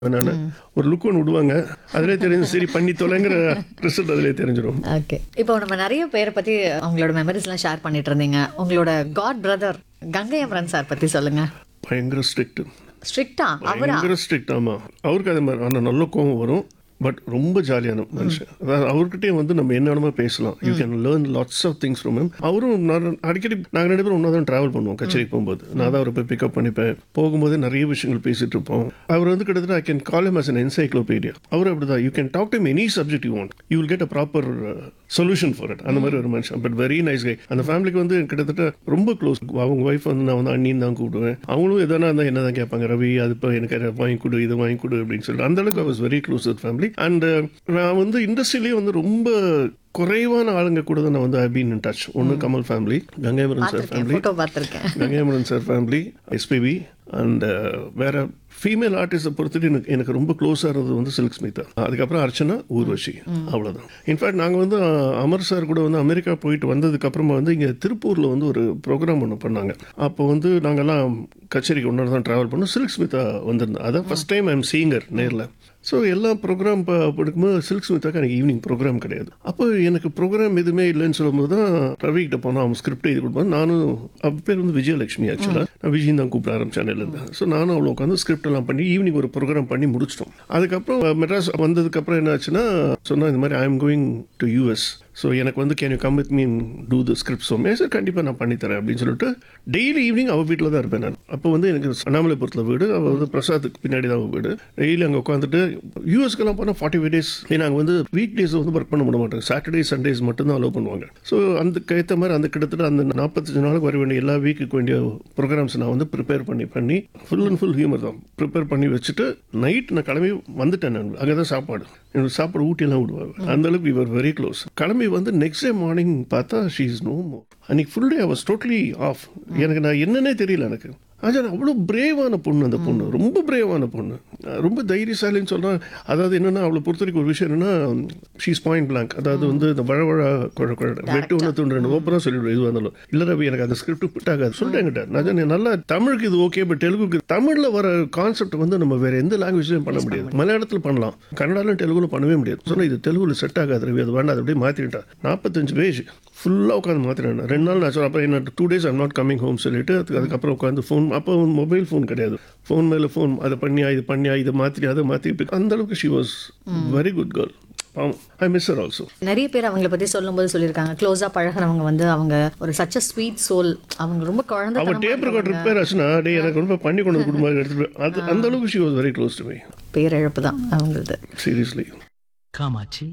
அதனால ஒரு லுக் ஒன்று விடுவாங்க அதிலே தெரிஞ்சு சரி பண்ணி தொலைங்கிற ரிசல்ட் அதிலே தெரிஞ்சிடும் ஓகே இப்போ நம்ம நிறைய பேரை பத்தி அவங்களோட மெமரிஸ்லாம் ஷேர் பண்ணிட்டு இருந்தீங்க உங்களோட god brother Gangai Amaran sir பத்தி சொல்லுங்க பயங்கர ஸ்ட்ரிக்ட் ஸ்ட்ரிக்டா அவரா பயங்கர ஸ்ட்ரிக்ட் ஆமா அவருக்கு அதே மாதிரி ஆனால் நல்ல கோவம் வரும் பட் ரொம்ப ஜாலியான மனுஷன் அதாவது அவர்கிட்டயே வந்து நம்ம என்ன வேணுமோ பேசலாம் you can learn lots of things from him அவரும் நான் அடிக்கடி நாங்கள் ரெண்டு பேரும் ஒன்றா தான் ட்ராவல் பண்ணுவோம் கச்சேரிக்கு போகும்போது நான் தான் அவரை போய் பிக்கப் பண்ணிப்பேன் போகும்போது நிறைய விஷயங்கள் பேசிட்டு இருப்போம் அவர் வந்து கிட்டத்தட்ட I can call him as an encyclopedia அவர் அப்படிதான் you can talk to any subject you want you will get a proper solution for it அந்த மாதிரி ஒரு மனுஷன் பட் வெரி நைஸ் கை அந்த ஃபேமிலிக்கு வந்து கிட்டத்தட்ட ரொம்ப க்ளோஸ் அவங்க ஒய்ஃப் வந்து நான் வந்து அண்ணின்னு தான் கூப்பிடுவேன் அவங்களும் எதனா இருந்தால் என்ன தான் கேட்பாங்க ரவி அது இப்போ எனக்கு அதை வாங்கி கொடு இது வாங்கி கொடு அப்படின்னு சொல்லிட்டு அந்த அளவுக்கு was very close with family and நான் வந்து இண்டஸ்ட்ரியிலேயே வந்து ரொம்ப குறைவான ஆளுங்க கூட தான் நான் வந்து ஐ பீன் இன் டச் ஒன்று கமல் ஃபேமிலி கங்கைமரன் சார் பார்த்திருக்கேன் ஃபேமிலி போட்டோ பார்த்திருக்கேன் Gangai Amaran sir family SPB and வேற ஃபீமேல் ஆர்டிஸ்ட்டை பொறுத்துட்டு எனக்கு எனக்கு ரொம்ப க்ளோஸாக இருந்தது வந்து சில்க் ஸ்மிதா அதுக்கப்புறம் அர்ச்சனா ஊர்வஷி அவ்வளோதான் இன்ஃபேக்ட் நாங்கள் வந்து அஹ், அமர் சார் கூட வந்து அமெரிக்கா போயிட்டு வந்ததுக்கு அப்புறமா வந்து இங்கே திருப்பூரில் வந்து ஒரு ப்ரோக்ராம் ஒன்று பண்ணாங்க அப்போ வந்து நாங்கெல்லாம் கச்சேரிக்கு ஒன்றா தான் ட்ராவல் பண்ணோம் சில்க் ஸ்மிதா வந்திருந்தோம் அதான் ஃபஸ்ட் டைம் ஐம் சீங்கர் நேரில் ஸோ எல்லா ப்ரோக்ராம் படிக்கும்போது சில்க் ஸ்மித்தாக்கு எனக்கு ஈவினிங் ப்ரோக்ராம் கிடையாது அப்போ எனக்கு ப்ரோக்ராம் எதுவுமே இல்லைன்னு சொல்லும்போது தான் ரவி கிட்ட போனால் அவன் ஸ்கிரிப்ட் எழுதி கொடுப்பான் நானும் அவ பேர் வந்து விஜயலட்சுமி ஆக்சுவலாக நான் விஜய் தான் கூப்பிட ஆரம்பிச்சேன் இருந்தேன் ஸோ நானும் அவ்வளோ உட்காந்து ஸ்கிரிப்ட் எல்லாம் பண்ணி ஈவினிங் ஒரு ப்ரோக்ராம் பண்ணி முடிச்சிட்டோம் அதுக்கப்புறம் மெட்ராஸ் வந்ததுக்கப்புறம் என்ன ஆச்சுன்னா சொன்னா இந்த மாதிரி I am going to US so எனக்கு வந்து can you come with me in to the script so sir கண்டிப்பாக நான் பண்ணித்தரேன் அப்படின்னு சொல்லிட்டு டெய்லி ஈவினிங் அவள் வீட்டில் தான் இருப்பேன் நான் அப்போ வந்து எனக்கு அண்ணாமலைபுரத்தில் வீடு அவள் வந்து பிரசாத்துக்கு பின்னாடி தான் அவள் வீடு டெய்லி அங்கே உட்காந்துட்டு யூஎஸ்க்கெல்லாம் போனால் ஃபார்ட்டி ஃபைவ் டேஸ் நாங்கள் வந்து வீக் டேஸ் வந்து ஒர்க் பண்ண விட மாட்டோம் சாட்டர்டே சண்டேஸ் மட்டும்தான் அலோவ் பண்ணுவாங்க ஸோ அந்த ஏற்ற மாதிரி அந்த கிட்டத்தட்ட அந்த நாற்பத்தஞ்சு நாளுக்கு வர வேண்டிய எல்லா வீக்குக்கு வேண்டிய ப்ரோக்ராம்ஸ் நான் வந்து ப்ரிப்பேர் பண்ணி பண்ணி ஃபுல் அண்ட் ஃபுல் ஹியூமர் தான் ப்ரிப்பேர் பண்ணி வச்சுட்டு நைட் நான் கிளம்பி வந்துட்டேன் நான் அங்கே தான் சாப்பாடு எனக்கு சாப்பாடு ஊட்டியெல்லாம் விடுவாங்க அந்த அளவுக்கு இவர் வெரி க்ளோஸ் கிளம்பி வந்து நெக்ஸ்ட் டே மார்னிங் பார்த்தா ஷீ இஸ் நோ மோர் அன்னைக்கு full day I was totally off எனக்கு நான் என்னன்னே தெரியல எனக்கு ஆச்சா அவ்வளோ பிரேவான பொண்ணு அந்த பொண்ணு ரொம்ப பிரேவான பொண்ணு ரொம்ப தைரியசாலின்னு சொல்கிறேன் அதாவது என்னென்னா அவளை பொறுத்த வரைக்கும் ஒரு விஷயம் என்னென்னா ஷீஸ் பாயிண்ட் பிளாங்க் அதாவது வந்து இந்த வழவழ குழ குழ வெட்டு ஒன்று துண்டு ரெண்டு ஓப்பனாக சொல்லிவிடுவேன் எதுவாக இருந்தாலும் இல்லை ரவி எனக்கு அந்த ஸ்கிரிப்ட் ஃபிட் ஆகாது சொல்லிட்டேன் என்கிட்ட நான் சொன்னேன், நல்லா தமிழுக்கு இது ஓகே பட் தெலுங்குக்கு தமிழில் வர கான்செப்ட் வந்து நம்ம வேற எந்த லாங்குவேஜ்லையும் பண்ண முடியாது மலையாளத்தில் பண்ணலாம் கன்னடாலும் தெலுங்குல பண்ணவே முடியாது சொன்னால் இது தெலுங்குல செட் ஆகாது ரவி அது வேண்டாம் அது அப்படியே மாற்றிக்கிட்டேன் நாற்பத்தஞ்சு பேஜ் ஃபுல்லாக உட்காந்து மாற்றினேன் ரெண்டு நாள் நான் சொல்ல அப்புறம் என்ன two days I'm not coming home சொல்லிட்டு அதுக்கு அதுக்கப்புறம் உட்காந்து ஃபோன் அப்போ மொபைல் ஃபோன் கிடையாது ஃபோன் மேலே ஃபோன் அதை பண்ணியா இது பண்ணியா இதை மாற்றி அதை மாற்றி அந்த அளவுக்கு she was very good girl பாவம் ஐ மிஸ் ஹர் ஆல்சோ நிறைய பேர் அவங்கள பத்தி சொல்லும்போது சொல்லியிருக்காங்க க்ளோஸா பழகுறவங்க வந்து அவங்க ஒரு சச்ச ஸ்வீட் சோல் அவங்க ரொம்ப குழந்தை அவன் டேப் ரெக்கார்ட் ரிப்பேர் ஆச்சுன்னா டே எனக்கு ரொம்ப பண்ணி கொண்டு வந்து குடும்பம் எடுத்துட்டு போய் அது அந்த அளவுக்கு she was very close to me பேரிழப்பு தான் அவங்களது சீரியஸ்லி காமாட்சி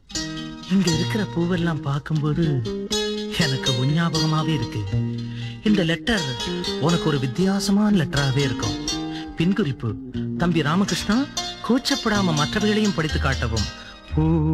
இங்க இருக்கிற பூவெல்லாம் பார்க்கும்போது எனக்கு உன் ஞாபகமாவே இருக்கு இந்த லெட்டர் உனக்கு ஒரு வித்தியாசமான லெட்டராகவே இருக்கும் பின்குறிப்பு தம்பி ராமகிருஷ்ணா கூச்சப்படாம மற்றவைகளையும் படித்து காட்டவும் பூ